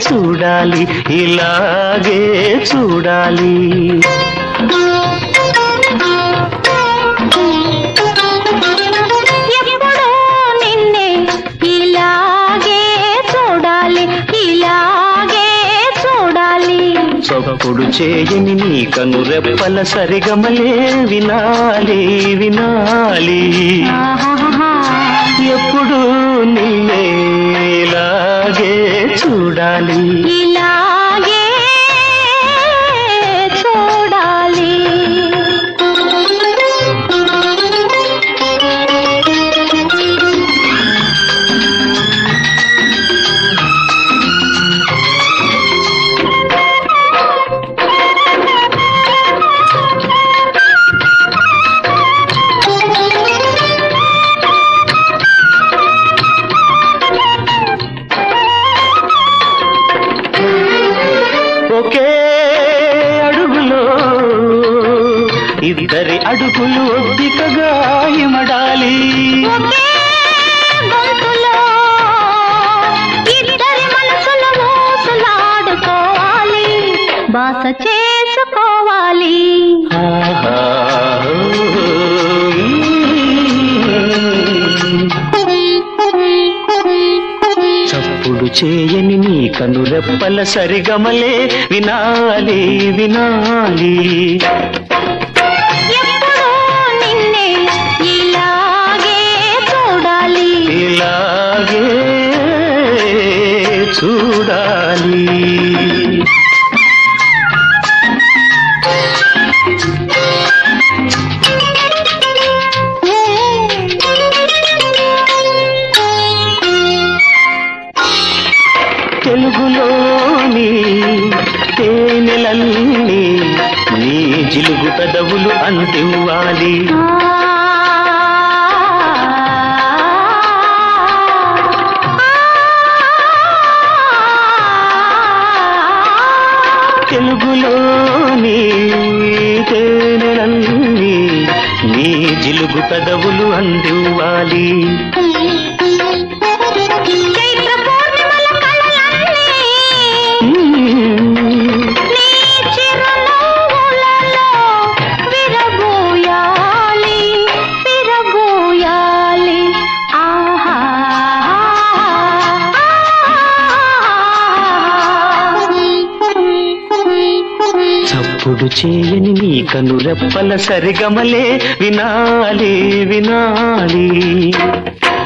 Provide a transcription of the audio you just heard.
చూడాలి ఇలాగే చూడాలి ఎప్పుడూ నిన్నే ఇలాగే చూడాలి ఇలాగే చూడాలి చప్పుడు చేయని నీ కనురెప్పల సరిగమలే వినాలి వినాలి ఆహాహా. ఎప్పుడు నిన్నే ఇలాగే చూడాలి ఇలాగే చూడాలి ఒకే అడుగులో ఇద్దరి అడుగులు ఒద్దికగా ఇమడాలి ఒకే గొంతులో ఇద్దరి మనసులు ఊసులాడుకోవాలి బాస చేసుకోవాలి ఆహా. చప్పుడు చేయని నీ కనురెప్పల సరిగమలే వినాలి వినాలి ఎప్పుడూ నిన్నే ఇలాగే చూడాలి ఇలాగే చూడాలి తెలుగులోని తేనెలన్నీ నీ జిలుగు పెదవులు అందివ్వాలి తెలుగులోని తేనెలన్నీ నీ జిలుగు పెదవులు అందివ్వాలి చైత్ర పూర్ణిమల కళలన్నీ నీ చిరునవ్వులలో విరబూయాలి విరబూయాలి ఆహా చప్పుడు చేయని నీ కనురెప్పల సరిగమలే వినాలి వినాలి